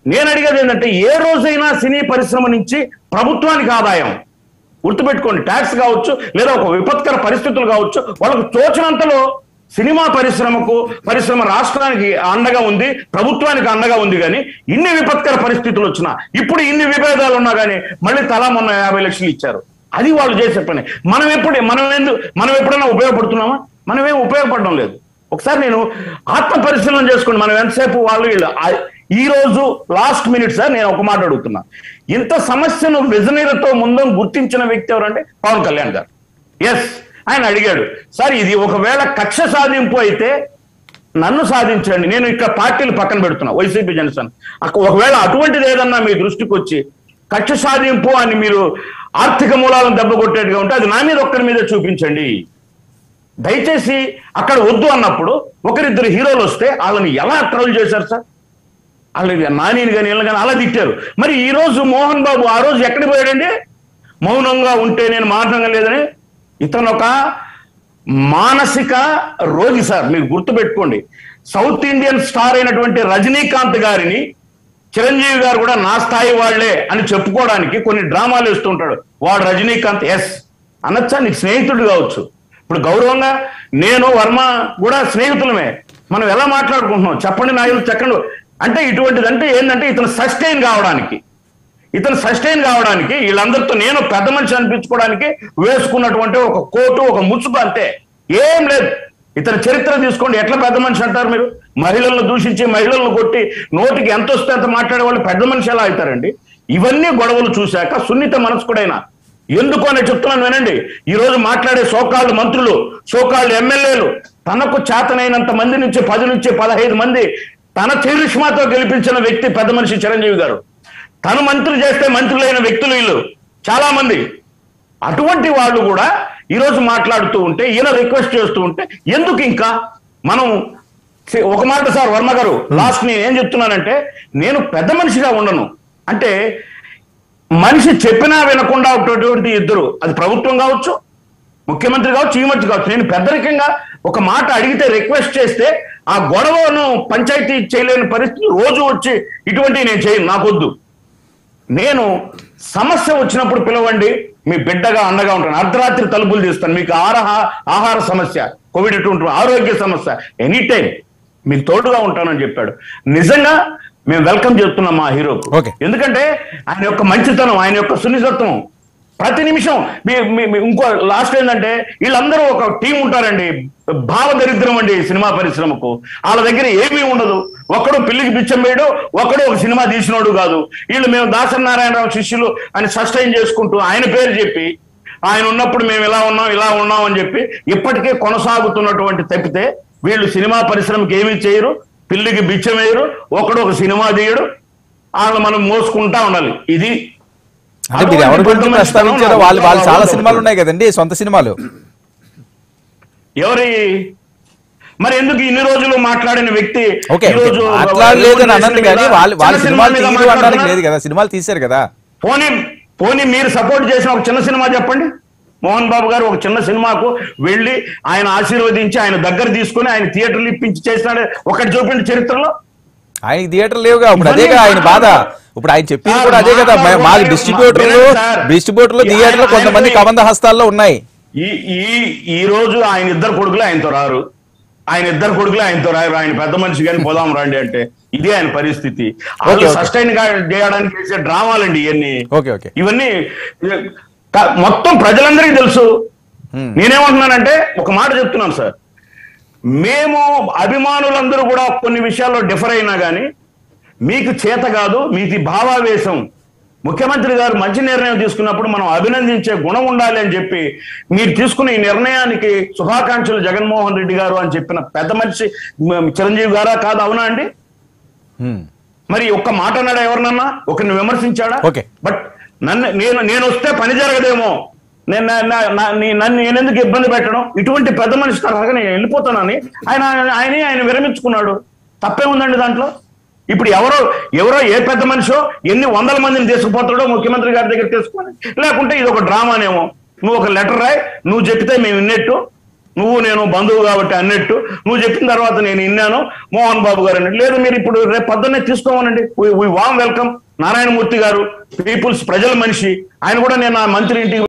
నేను అడిగేది ఏంటంటే ఏ రోజైనా సినీ పరిశ్రమ నుంచి ప్రభుత్వానికి ఆదాయం గుర్తుపెట్టుకోండి ట్యాక్స్ కావచ్చు లేదా ఒక విపత్కర పరిస్థితులు కావచ్చు వాళ్ళకు తోచినంతలో సినిమా పరిశ్రమకు పరిశ్రమ రాష్ట్రానికి అండగా ఉంది ప్రభుత్వానికి అండగా ఉంది కానీ ఇన్ని విపత్కర పరిస్థితులు వచ్చినా ఇప్పుడు ఇన్ని విభేదాలు ఉన్నా కానీ మళ్ళీ తలా మొన్న యాభై లక్షలు ఇచ్చారు అది వాళ్ళు చేసే పని మనం ఎప్పుడు మనం ఎందుకు మనం ఎప్పుడైనా ఉపయోగపడుతున్నామా మనం ఏం ఉపయోగపడడం లేదు ఒకసారి నేను ఆత్మ పరిశీలన చేసుకోండి మనం ఎంతసేపు వాళ్ళు వీళ్ళు ఆ- ఈ రోజు లాస్ట్ మినిట్ సార్ నేను ఒక మాట అడుగుతున్నా ఇంత సమస్యను విజనీలతో ముందు గుర్తించిన వ్యక్తి ఎవరంటే పవన్ కళ్యాణ్ గారు ఎస్ ఆయన అడిగాడు సార్ ఇది ఒకవేళ కక్ష సాధింపు అయితే నన్ను సాధించండి నేను ఇక్కడ పార్టీలు పక్కన పెడుతున్నా వైసీపీ జనసేన అక్క- ఒకవేళ అటువంటిది ఏదన్నా మీ దృష్టికి వచ్చి కక్ష సాధింపు అని మీరు ఆర్థిక మూలాలను దెబ్బ కొట్టేట్టుగా ఉంటే అది నా మీద ఒక్కరి మీద చూపించండి దయచేసి అక్కడ వద్దు అన్నప్పుడు ఒకరిద్దరు హీరోలు వస్తే వాళ్ళని ఎలా ట్రోల్ చేశారు సార్ వాళ్ళని నానిని కానీ వీళ్ళని కానీ అలా తిట్టారు మరి ఈ రోజు మోహన్ బాబు ఆ రోజు ఎక్కడికి పోయాడండి మౌనంగా ఉంటే నేను మాట్లాడడం లేదని ఇతను ఒక మానసిక రోగి సార్ మీరు గుర్తుపెట్టుకోండి సౌత్ ఇండియన్ స్టార్ అయినటువంటి రజనీకాంత్ గారిని చిరంజీవి గారు కూడా నా స్థాయి వాళ్లే అని చెప్పుకోవడానికి కొన్ని డ్రామాలు వేస్తుంటాడు వాడు రజనీకాంత్ ఎస్ అనొచ్చా నీకు స్నేహితుడు కావచ్చు ఇప్పుడు గౌరవంగా నేను వర్మ కూడా స్నేహితులమే మనం ఎలా మాట్లాడుకుంటున్నాం చెప్పండి నాయకులు చెప్పండి అంటే ఇటువంటిదంటే ఏంటంటే ఇతను సస్టైన్ కావడానికి ఇతను సస్టైన్ కావడానికి వీళ్ళందరితో నేను పెద్ద మనిషి అనిపించుకోవడానికి వేసుకున్నటువంటి ఒక కోటు ఒక ముసుగు అంతే ఏం లేదు ఇతని చరిత్ర తీసుకోండి ఎట్లా పెద్ద మనిషి అంటారు మీరు మహిళలను దూషించి మహిళలను కొట్టి నోటికి ఎంత వస్తే అంత మాట్లాడే వాళ్ళు పెద్ద మనిషి ఎలా అవుతారండి ఇవన్నీ గొడవలు చూశాక సున్నిత మనస్కుడైన ఎందుకు అని చెప్తున్నాను వినండి ఈ రోజు మాట్లాడే సోకాళ్ళు మంత్రులు సోకాళ్ళు ఎమ్మెల్యేలు తనకు చేతనైనంత మంది నుంచి పది నుంచి పదహైదు మంది తన చరిష్మాతో గెలిపించిన వ్యక్తి పెద్ద మనిషి చిరంజీవి గారు తను మంత్రి చేస్తే మంత్రులైన వ్యక్తులు వీళ్ళు చాలా మంది అటువంటి వాళ్ళు కూడా ఈరోజు మాట్లాడుతూ ఉంటే ఈయన రిక్వెస్ట్ చేస్తూ ఉంటే ఎందుకు ఇంకా మనం సి- ఒక మాట సార్ వర్మ గారు లాస్ట్ నేను ఏం చెప్తున్నానంటే నేను పెద్ద మనిషిగా ఉండను అంటే మనిషి చెప్పినా వినకుండా ఉన్నటువంటి ఇద్దరు అది ప్రభుత్వం కావచ్చు ముఖ్యమంత్రి కావచ్చు ఈ మంత్రి కావచ్చు నేను పెద్దరికంగా ఒక మాట అడిగితే రిక్వెస్ట్ చేస్తే ఆ గొడవను పంచాయతీ చేయలేని పరిస్థితి రోజు వచ్చి ఇటువంటివి నేను చేయను నాకొద్దు నేను సమస్య వచ్చినప్పుడు పిలవండి మీ బిడ్డగా అండగా ఉంటాను అర్ధరాత్రి తలుపులు తీస్తాను మీకు ఆహార ఆహార సమస్య కోవిడ్ ఎటువంటి ఆరోగ్య సమస్య ఎనీ టైం మీకు తోడుగా ఉంటానని చెప్పాడు నిజంగా మేము వెల్కమ్ చేస్తున్నాం మా హీరోకు Okay. ఎందుకంటే ఆయన యొక్క మంచితనం ఆయన యొక్క సున్నితత్వం ప్రతి నిమిషం మీ మీ- మీ- ఇంకో లాస్ట్ ఏంటంటే వీళ్ళందరూ ఒక టీం ఉంటారండి భావ దరిద్రం అండి సినిమా పరిశ్రమకు వాళ్ళ దగ్గర ఏమీ ఉండదు ఒకడు పిల్లికి పిచ్చం వేయడు ఒకడు ఒక సినిమా తీసినోడు కాదు వీళ్ళు మేము దాసనారాయణరావు శిష్యులు అని సస్టైన్ చేసుకుంటూ ఆయన పేరు చెప్పి ఆయన ఉన్నప్పుడు మేము ఇలా ఉన్నాం ఇలా ఉన్నాం అని చెప్పి ఇప్పటికే కొనసాగుతున్నటువంటి తప్పితే వీళ్ళు సినిమా పరిశ్రమకి ఏమీ చేయరు పిల్లికి బిచ్చం వేయరు ఒకడు ఒక సినిమా తీయడు వాళ్ళని మనం మోసుకుంటా ఉండాలి ఇది అంటే మీరు ఎవరి గురించి ప్రస్తావించారో వాళ్ళు వాళ్ళు చాలా సినిమాలు ఉన్నాయి కదండి సొంత సినిమాలు ఎవరి మరి ఎందుకు ఇన్ని రోజులు మాట్లాడిన వ్యక్తి ఓకే ఈ రోజు మాట్లాడలేదు అని అన్నది కానీ వాళ్ళు వాళ్ళ చిన్న సినిమాలు మీద తీయరు అనడానికి మాట్లాడుతున్నారు? లేదు కదా సినిమాలు తీశారు కదా పోనీ పోనీ మీరు సపోర్ట్ చేసిన ఒక చిన్న సినిమా చెప్పండి మోహన్ బాబు గారు ఒక చిన్న సినిమాకు వెళ్ళి ఆయన ఆశీర్వదించి ఆయన దగ్గర తీసుకొని ఆయన థియేటర్లు ఇప్పించి చేసినాడు ఒకటి చూపిండి చరిత్రలో ఆయనకి థియేటర్ లేవుగా ఇప్పుడు అదేగా ఆయన బాధ ఇప్పుడు ఆయన చెప్పింది సార్, కూడా అదే కదా మా- మాకు మాట్లాడుకో- డిస్ట్రిబ్యూటర్లు వినండి సార్. డిస్ట్రిబ్యూటర్లు ఈ థియేటర్లు ఆయన- కొంతమంది ఆయన- కబంధ హస్తాల్లో ఉన్నాయి ఈ ఈ ఈ రోజు ఆయన ఇద్దరు కొడుకులు ఆయనతో రారు ఆయన ఇద్దరు కొడుకులు ఆయనతో రారు ఆయన పెద్ద మనిషి కానీ పోదాం రండి అంటే ఇదే ఆయన పరిస్థితి వాళ్ళు ఓకే. సస్టైన్ గా చేయడానికి చేసే డ్రామాలండి ఇవన్నీ ఓకే ఓకే ఇవన్నీ క- మొత్తం ప్రజలందరికీ తెలుసు Hmm. నేనేమంటున్నానంటే ఒక మాట చెప్తున్నాను సార్ మేము అభిమానులందరూ కూడా కొన్ని విషయాల్లో డిఫర్ అయినా కానీ మీకు చేత కాదు మీది భావావేశం ముఖ్యమంత్రి గారు మంచి నిర్ణయం తీసుకున్నప్పుడు మనం అభినందించే గుణం ఉండాలి అని చెప్పి మీరు తీసుకున్న ఈ నిర్ణయానికి శుభాకాంక్షలు జగన్మోహన్ రెడ్డి గారు అని చెప్పిన పెద్ద మనిషి మ- చిరంజీవి గారా కాదు అవునా అండి హ్మ్. మరి ఒక్క మాట అన్నాడా ఎవరినన్నా ఒకరిని విమర్శించాడా ఓకే. బట్ నన్ను నేను నేను వస్తే పని జరగదేమో నేను నా- నా- నా- నీ- నన్ను నేను ఎందుకు ఇబ్బంది పెట్టడం ఇటువంటి పెద్ద మనిషి తరహాగా నేను వెళ్ళిపోతానని ఆయన ఆయన ఆయన విరమించుకున్నాడు తప్పే ఉందండి దాంట్లో ఇప్పుడు ఎవరో ఎవరో ఏ పెద్ద మనిషో ఎన్ని వందల మందిని తీసుకుపోతాడో ముఖ్యమంత్రి గారి దగ్గర తీసుకొని లేకుంటే ఇది ఒక డ్రామానేమో నువ్వు ఒక లెటర్ రాయి నువ్వు చెప్తే మేము విన్నట్టు నువ్వు నేను బంధువు కాబట్టి అన్నట్టు నువ్వు చెప్పిన తర్వాత నేను విన్నాను మోహన్ బాబు గారు అన్నట్టు లేదు మీరు ఇప్పుడు రేపు పొద్దున్నే తీసుకోమనండి వామ్ వెల్కమ్ నారాయణమూర్తి గారు పీపుల్స్ ప్రజల మనిషి ఆయన కూడా నేను ఆ మంత్రి ఇంటికి